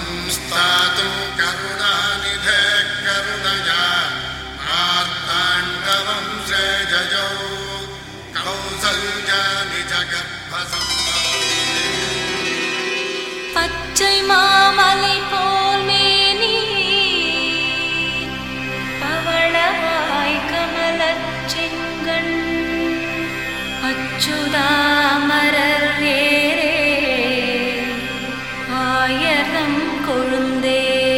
संस्थातुं करुणानिधे करुणया मार्ताण्डवं जयजौ कौसल्यानि जगर्भसम्भवे பச்சை மாமலை போல் மேனி பவளவாய் கமலச் செங்கண் அச்சுதாமரர் ஏரே ஆயரம் கொழுந்தே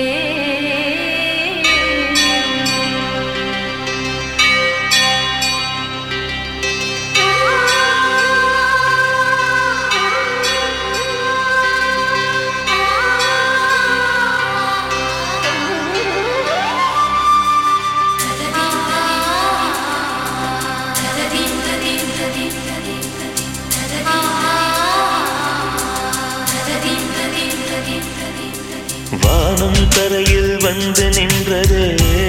வானம் தரையில் வந்து நின்றது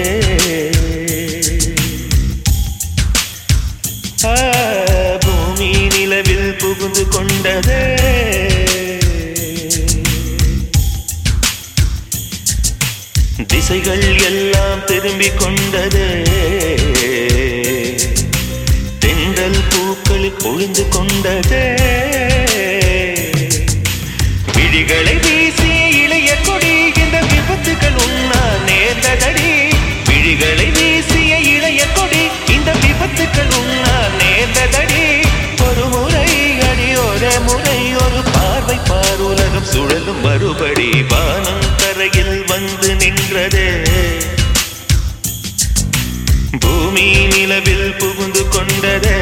ஆ, பூமி நிலவில் புகுந்து கொண்டது திசைகள் எல்லாம் திரும்பிக் கொண்டது தென்றல் பூக்கள் பொழிந்து கொண்டது விழிகளை வீசிய இளைய கொடி இந்த விபத்துகள் உண்ணா நேர்ந்ததடி விழிகளை வீசிய இளைய கொடி இந்த விபத்துகள் உண்ணா நேர்ந்ததடி ஒரு முறை அடி ஒரு முறை ஒரு பார்வை பார் உலகம் சுழலும் மறுபடி வானம் தரையில் வந்து நின்றது பூமி நிலவில் புகுந்து கொண்டதே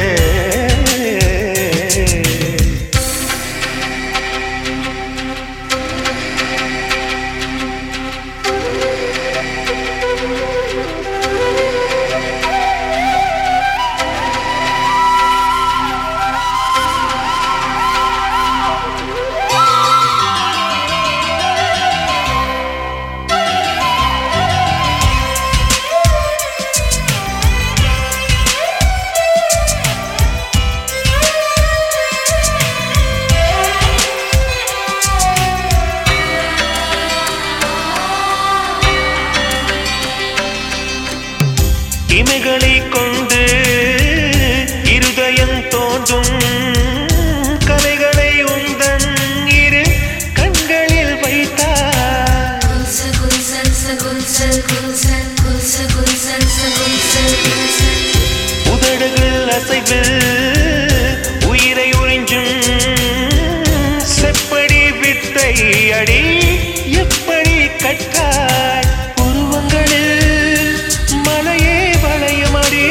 இமைகளை கொண்டு இருதயம் தோன்றும் கலைகளை உந்தன் இரு கண்களில் வைத்தார் உதடுகள் அசைவில் உயிரை உறிஞ்சும் செப்படி வித்தை அடி எப்படி கட்டாய் உருவங்களில் மலையே வளையும் அடி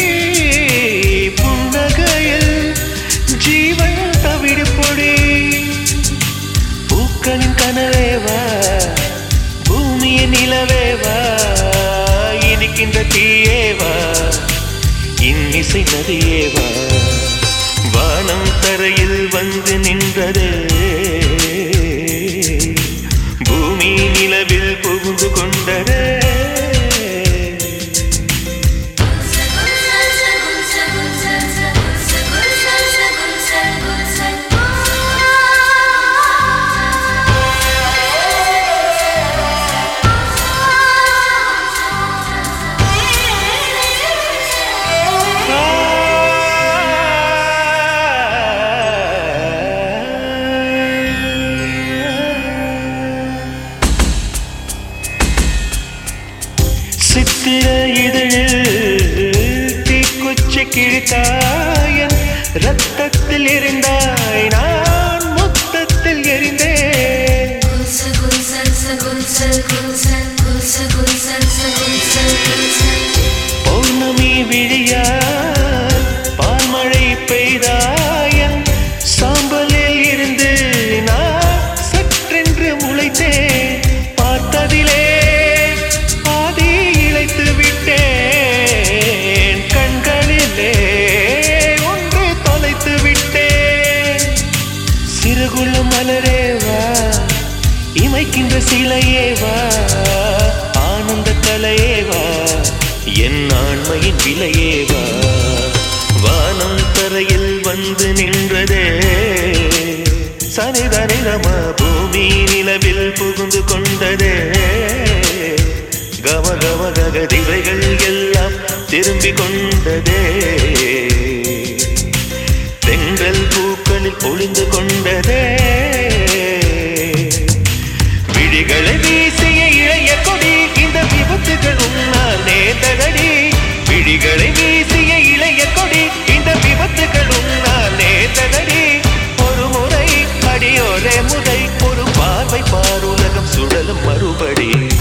புன்னகையில் ஜீவன் தவிடு பொடி பூக்களின் கனவேவா பூமியின் நிலவேவா இனிக்கின்ற தீயேவா இன்னிசை நதியேவா வானம் தரையில் வந்து நின்றது பூமி நிலவில் புகுந்து கொண்டதே சித்திர இதழில் தீக்குச்சி கிழித்தாயன் ரத்தத்தில் எரிந்தாய் நான் மொத்தத்தில் எரிந்தேன் பௌர்ணமி விழியால் பால்மழை பெய்தாயன் சாம்பலில் இருந்து நான் சற்றென்று முளைத்தேன் பார்த்ததிலே பாதி இழைத்து விட்டேன் கண்களிலே ஒன்று தொலைத்து விட்டேன் சிறுகுள்ள மலரேவா இமைக்கின்ற சிலையேவா ஆனந்த கலையேவா என் ஆண்மையின் விலையேவா வானம் தரையில் வந்து நின்றதே சனிதனிதம பூமி நிலவில் புகுந்து கொண்டதே கம கம ககதிவைகள் எல்லாம் திரும்பி கொண்டதே தென்றல் பூக்களில் ஒளிந்து கொண்டதே விழிகளை வீசிய இளைய கொடி இந்த விபத்துகள் உன்னால் நேர்ந்ததடி விழிகளை வீசிய இளைய கொடி இந்த விபத்துகள் உன்னால் நேர்ந்ததடி ஒரு முறை அடியோரே முறை ஒரு பார்வை பாருலகம் சுழலும் மறுபடி